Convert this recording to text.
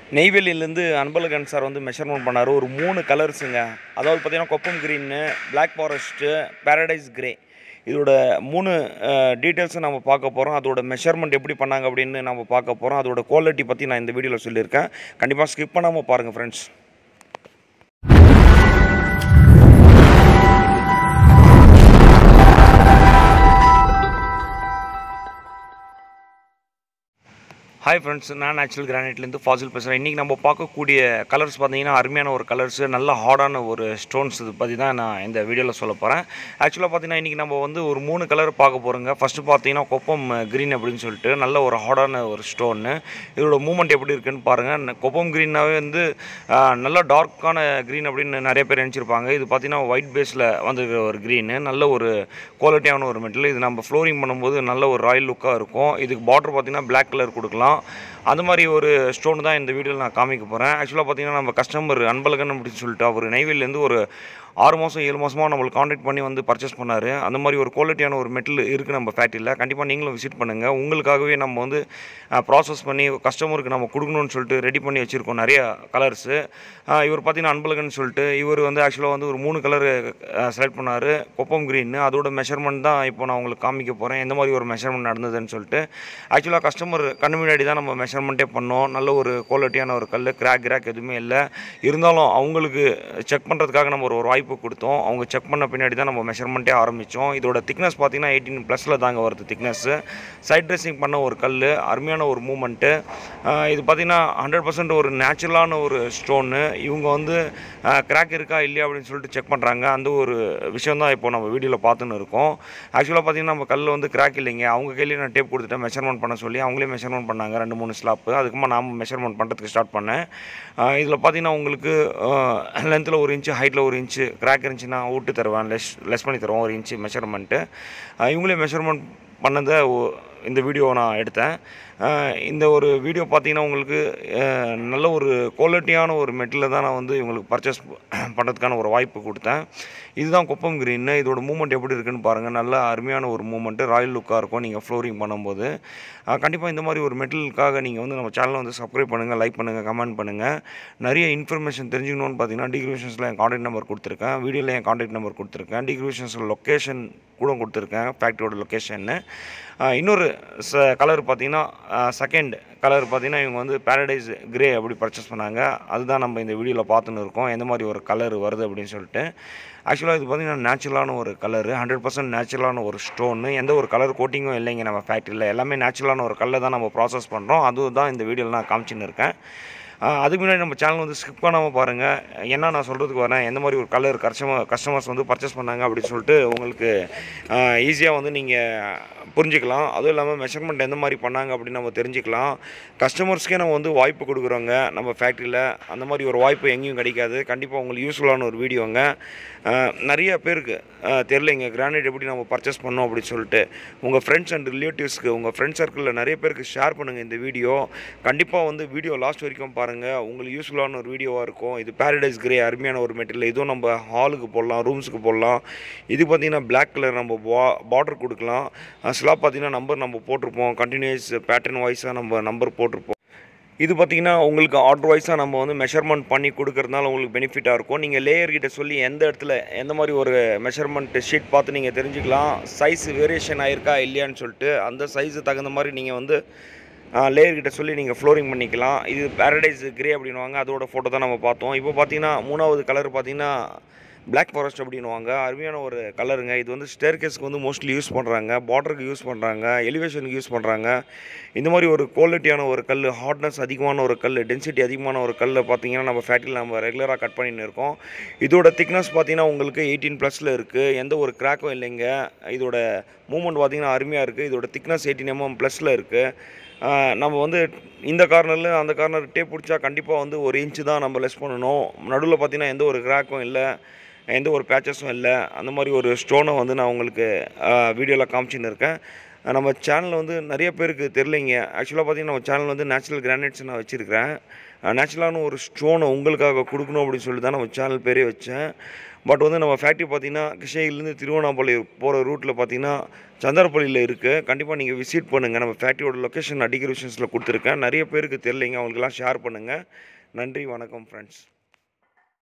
நெய்வேலியிலேருந்து Anbazhagan sir வந்து measurement பண்ணார் ஒரு மூணு கலர்ஸுங்க அதாவது பார்த்தீங்கன்னா கொப்பம் green black forest paradise grey இதோட மூணு டீட்டெயில்ஸை நம்ம பார்க்க போகிறோம் அதோட மெஷர்மெண்ட் எப்படி பண்ணாங்க அப்படின்னு நம்ம பார்க்க போகிறோம் அதோட குவாலிட்டி பற்றி நான் இந்த வீடியோவில் சொல்லியிருக்கேன் கண்டிப்பாக ஸ்கிப் பண்ணாமல் பாருங்கள் ஃப்ரெண்ட்ஸ் ஹாய் ஃப்ரெண்ட்ஸ் நான் நேச்சுரல் கிரானைட்லேருந்து ஃபாசில் பேசுகிறேன் இன்றைக்கி நம்ம பார்க்கக்கூடிய கலர்ஸ் பார்த்தீங்கன்னா அருமையான ஒரு கலர்ஸு நல்ல ஹார்டான ஒரு ஸ்டோன்ஸ் இது பற்றி தான் நான் இந்த வீடியோவில் சொல்ல போகிறேன் ஆக்சுவலாக பார்த்தீங்கன்னா இன்றைக்கி நம்ம வந்து ஒரு மூணு கலர் பார்க்க போகிறோங்க ஃபஸ்ட்டு பார்த்தீங்கன்னா கொப்பம் க்ரீன் அப்படின்னு சொல்லிட்டு நல்ல ஒரு ஹார்டான ஒரு ஸ்டோன்னு இதோட மூமெண்ட் எப்படி இருக்குன்னு பாருங்கள் கொப்பம் க்ரீனாவே வந்து ஆஹ், நல்ல டார்க்கான க்ரீன் அப்படின்னு நிறைய பேர் நினச்சிருப்பாங்க இது பார்த்தீங்கன்னா ஒயிட் பேஸில் வந்திருக்கிற ஒரு க்ரீனு நல்ல ஒரு குவாலிட்டியான ஒரு மெட்டல் இது நம்ம ஃப்ளோரிங் பண்ணும்போது நல்ல ஒரு ராயல் லுக்காக இருக்கும் இதுக்கு பார்டர் பார்த்தீங்கன்னா Black கலர் கொடுக்கலாம் அந்த மாதிரி ஒரு ஸ்டோன் தான் இந்த வீடியோவில் நான் காமிக்க போகிறேன் ஆக்சுவலாக பார்த்தீங்கன்னா நம்ம கஸ்டமர் அன்பழகன் அப்படின்னு சொல்லிட்டு அவர் நெய்வேலிலேருந்து ஒரு ஆறு மாதம் ஏழு மாதமாக நம்மளுக்கு காண்டாக்ட் பண்ணி வந்து பர்ச்சேஸ் பண்ணார் அந்த மாதிரி ஒரு குவாலிட்டியான ஒரு மெட்டல் இருக்குது நம்ம ஃபேக்ட்ரியில் கண்டிப்பாக நீங்களும் விசிட் பண்ணுங்கள் உங்களுக்காகவே நம்ம வந்து ப்ராசஸ் பண்ணி கஸ்டமருக்கு நம்ம கொடுக்கணும்னு சொல்லிட்டு ரெடி பண்ணி வச்சுருக்கோம் நிறைய கலர்ஸு இவர் பார்த்தீங்கன்னா அன்பழகன் சொல்லிட்டு இவர் வந்து ஆக்சுவலாக வந்து ஒரு மூணு கலர் செலக்ட் பண்ணார் கொப்பம் க்ரீன் அதோட மெஷர்மெண்ட் தான் இப்போ நான் உங்களுக்கு காமிக்க போகிறேன் எந்த மாதிரி ஒரு மெஷர்மெண்ட் நடந்ததுன்னு சொல்லிட்டு ஆக்சுவலாக கஸ்டமர் கண்ணு முன்னாடி தான் நம்ம மெஷர்மெண்ட்டே பண்ணோம் நல்ல ஒரு குவாலிட்டியான ஒரு கல் கிராக் கிராக் எதுவுமே இல்லை இருந்தாலும் அவங்களுக்கு செக் பண்ணுறதுக்காக நம்ம ஒரு ஒரு வாய்ப்பு கொடுத்தோம் அவங்க செக் பண்ண பின்னாடி தான் நம்ம மெஷர்மெண்ட்டே ஆரம்பித்தோம் இதோட திக்னஸ் பார்த்தீங்கன்னா எயிட்டீன் ப்ளஸில் தாங்க வருது திக்னஸ்ஸு சைட் ட்ரெஸ்ஸிங் பண்ண ஒரு கல் அருமையான ஒரு மூமெண்ட்டு இது பார்த்தீங்கன்னா ஹண்ட்ரட் பர்சன்ட் ஒரு நேச்சுரலான ஒரு ஸ்டோனு இவங்க வந்து கிராக் இருக்கா இல்லையா அப்படின்னு சொல்லிட்டு செக் பண்ணுறாங்க அந்த ஒரு விஷயம் தான் இப்போ நம்ம வீடியோவில் பார்த்துன்னு இருக்கோம் ஆக்சுவலாக பார்த்தீங்கன்னா நம்ம கல் வந்து கிராக் இல்லைங்க அவங்க கையிலேயே நான் டேப் கொடுத்துட்டேன் மெஷர்மெண்ட் பண்ண சொல்லி அவங்களே மெஷர்மெண்ட் பண்ணாங்க ரெண்டு மூணு ஸ்லாப்பு அதுக்கப்புறமா நாம் மெஷர்மெண்ட் பண்ணுறதுக்கு ஸ்டார்ட் பண்ணேன் இதில் பார்த்தீங்கன்னா உங்களுக்கு லென்த்தில் ஒரு இன்ச்சு ஹைட்டில் ஒரு இன்ச்சு கிராக் இருந்துச்சுன்னா விட்டு தருவேன் லெஸ் லெஸ் பண்ணி தருவோம் ஒரு இன்ச்சு மெஷர்மெண்ட்டு இவங்களே மெஷர்மெண்ட் பண்ணதை ஒ- இந்த வீடியோவை நான் எடுத்தேன் அஹ் இந்த ஒரு வீடியோ பார்த்தீங்கன்னா உங்களுக்கு அஹ் நல்ல ஒரு குவாலிட்டியான ஒரு மெட்டீரியல் தான் நான் வந்து இவங்களுக்கு பர்ச்சேஸ் பண்ணுறதுக்கான ஒரு வாய்ப்பு கொடுத்தேன் இதுதான் கொப்பம் க்ரீன் இதோட மூமெண்ட் எப்படி இருக்குன்னு பாருங்கள் நல்ல அருமையான ஒரு மூமெண்ட்டு ராயல் லுக்காக இருக்கும் நீங்கள் ஃப்ளோரிங் பண்ணும்போது கண்டிப்பாக இந்த மாதிரி ஒரு மெட்டலுக்காக நீங்கள் வந்து நம்ம சேனலை வந்து சப்ஸ்கிரைப் பண்ணுங்கள் லைக் பண்ணுங்கள் கமெண்ட் பண்ணுங்கள் நிறைய இன்ஃபர்மேஷன் தெரிஞ்சுக்கணும்னு பார்த்தீங்கன்னா டிகிரிவேஷன்ஸில் என் காண்டாக்ட் நம்பர் கொடுத்துருக்கேன் வீடியோவில் என் காண்டாக்ட் நம்பர் கொடுத்துருக்கேன் டிகிரிவேஷன்ஸில் லொக்கேஷன் கூட கொடுத்துருக்கேன் ஃபேக்ட்ரியோட லொக்கேஷன்னு இன்னொரு ச கலர் பார்த்தீங்கன்னா செகண்ட் கலர் பார்த்தீங்கன்னா இவங்க வந்து பேரடைஸ் கிரே அப்படி பர்ச்சேஸ் பண்ணாங்க அதுதான் நம்ம இந்த வீடியோவில் பார்த்துன்னு இருக்கோம் எந்த மாதிரி ஒரு கலர் வருது அப்படின்னு சொல்லிட்டு ஆக்சுவலாக இது பார்த்தீங்கன்னா நேச்சுரலான ஒரு கலர் ஹண்ட்ரட் பர்சன்ட் நேச்சுரலான ஒரு ஸ்டோனு எந்த ஒரு கலர் கோட்டிங்கும் இல்லைங்க நம்ம ஃபேக்ட்ரியில் எல்லாமே நேச்சுரலான ஒரு கல்லை தான் நம்ம ப்ராசஸ் பண்ணுறோம் அதுதான் இந்த வீடியோவில் நான் காமிச்சின்னு இருக்கேன் ஆஹ் அதுக்கு முன்னாடி நம்ம சேனல் வந்து ஸ்கிப் பண்ணாமல் பாருங்கள் என்ன நான் சொல்கிறதுக்கு வரேன் எந்த மாதிரி ஒரு கலர் கஸ்டமர் கஸ்டமர்ஸ் வந்து பர்ச்சேஸ் பண்ணாங்க அப்படின்னு சொல்லிட்டு உங்களுக்கு ஈஸியாக வந்து நீங்கள் புரிஞ்சுக்கலாம் அதுவும் இல்லாமல் மெஷர்மெண்ட் எந்த மாதிரி பண்ணாங்க அப்படின்னு நம்ம தெரிஞ்சுக்கலாம் கஸ்டமர்ஸ்க்கே நம்ம வந்து வாய்ப்பு கொடுக்குறோங்க நம்ம ஃபேக்ட்ரியில் அந்த மாதிரி ஒரு வாய்ப்பு எங்கேயும் கிடைக்காது கண்டிப்பாக உங்களுக்கு யூஸ்ஃபுல்லான ஒரு வீடியோங்க ஆஹ் நிறைய பேருக்கு ஆஹ் தெரியலைங்க கிரானைட் எப்படி நம்ம பர்ச்சேஸ் பண்ணோம் அப்படின்னு சொல்லிட்டு உங்கள் ஃப்ரெண்ட்ஸ் அண்ட் ரிலேட்டிவ்ஸ்க்கு உங்கள் ஃப்ரெண்ட் சர்க்கிளில் நிறைய பேருக்கு ஷேர் பண்ணுங்கள் இந்த வீடியோ கண்டிப்பாக வந்து வீடியோ லாஸ்ட் வரைக்கும் பாருங்கள் உங்களுக்கு யூஸ்ஃபுல்லான ஒரு வீடியோவாக இருக்கும் இது பேரடைஸ் கிரே அருமையான ஒரு மெட்டீரியல் இதுவும் நம்ம ஹாலுக்கு போடலாம் ரூம்ஸுக்கு போடலாம் இது பார்த்தீங்கன்னா Black கலர் நம்ம பா பார்டர் கொடுக்கலாம் ஸ்லாப் பார்த்தீங்கன்னா நம்பர் நம்ம போட்டிருப்போம் கண்டினியூஸ் பேட்டர்ன் வைஸாக நம்ம நம்பர் போட்டிருப்போம் இது பார்த்தீங்கன்னா உங்களுக்கு ஆர்டர் வைஸாக நம்ம வந்து மெஷர்மெண்ட் பண்ணி கொடுக்கறதுனால உங்களுக்கு பெனிஃபிட்டாக இருக்கும் நீங்கள் லேயர் கிட்ட சொல்லி எந்த இடத்துல எந்த மாதிரி ஒரு மெஷர்மெண்ட் ஷீட் பார்த்து நீங்கள் தெரிஞ்சுக்கலாம் சைஸ் வேரியேஷன் ஆயிருக்கா இல்லையான்னு சொல்லிட்டு அந்த சைஸு தகுந்த மாதிரி நீங்கள் வந்து லேயர் கிட்ட சொல்லி நீங்கள் ஃப்ளோரிங் பண்ணிக்கலாம் இது பேரடைஸ் கிரே அப்படின்னுவாங்க அதோட ஃபோட்டோ தான் நம்ம பார்த்தோம் இப்போ பார்த்தீங்கன்னா மூணாவது கலர் பார்த்தீங்கன்னா Black ஃபாரஸ்ட் அப்படின்னுவாங்க அருமையான ஒரு கலருங்க இது வந்து ஸ்டேர்கேஸ்க்கு வந்து மோஸ்ட்லி யூஸ் பண்ணுறாங்க பார்டருக்கு யூஸ் பண்ணுறாங்க எலிவேஷனுக்கு யூஸ் பண்ணுறாங்க இந்த மாதிரி ஒரு குவாலிட்டியான ஒரு கல் ஹார்ட்னஸ் அதிகமான ஒரு கல் டென்சிட்டி அதிகமான ஒரு கல்லை பார்த்தீங்கன்னா நம்ம ஃபேக்ட்ரியில் நம்ம ரெகுலராக கட் பண்ணின்னு இருக்கோம் இதோட திக்னஸ் பார்த்தீங்கன்னா உங்களுக்கு எயிட்டீன் ப்ளஸில் இருக்குது எந்த ஒரு கிராக்கும் இல்லைங்க இதோட மூமெண்ட் பார்த்தீங்கன்னா அருமையாக இருக்குது இதோட திக்னஸ் எயிட்டீன் எம்எம் ப்ளஸில் இருக்குது நம்ம வந்து இந்த கார்னரில் அந்த கார்னர் டேப் பிடிச்சா கண்டிப்பாக வந்து ஒரு இன்ச்சு தான் நம்ம லெஸ் பண்ணணும் நடுவில் பார்த்தீங்கன்னா எந்த ஒரு கிராக்கும் இல்லை எந்த ஒரு பேச்சஸும் இல்லை அந்த மாதிரி ஒரு ஸ்டோனை வந்து நான் உங்களுக்கு வீடியோவில் காமிச்சின்னு இருக்கேன் அஹ் நம்ம சேனலில் வந்து நிறைய பேருக்கு தெரிலைங்க ஆக்சுவலாக பார்த்தீங்கன்னா நம்ம சேனல் வந்து நேச்சுரல் கிரானைட்ஸ் நான் வச்சுருக்கிறேன் நேச்சுரலான ஒரு ஸ்டோனை உங்களுக்காக கொடுக்கணும் அப்படின்னு சொல்லி தான் நம்ம சேனல் பேரே வச்சேன் பட் வந்து நம்ம ஃபேக்ட்ரி பார்த்தீங்கன்னா கிருஷ்ணகிரிலேருந்து திருவண்ணாமலை போகிற ரூட்டில் பார்த்தீங்கன்னா சந்தரப்பள்ளியில் இருக்குது கண்டிப்பாக நீங்கள் விசிட் பண்ணுங்கள் நம்ம ஃபேக்ட்ரியோட லொக்கேஷன் அடிக்கிற விஷயத்தில் கொடுத்துருக்கேன் நிறைய பேருக்கு தெரிலைங்க அவங்களுக்கெல்லாம் ஷேர் பண்ணுங்கள் நன்றி வணக்கம் ஃப்ரெண்ட்ஸ்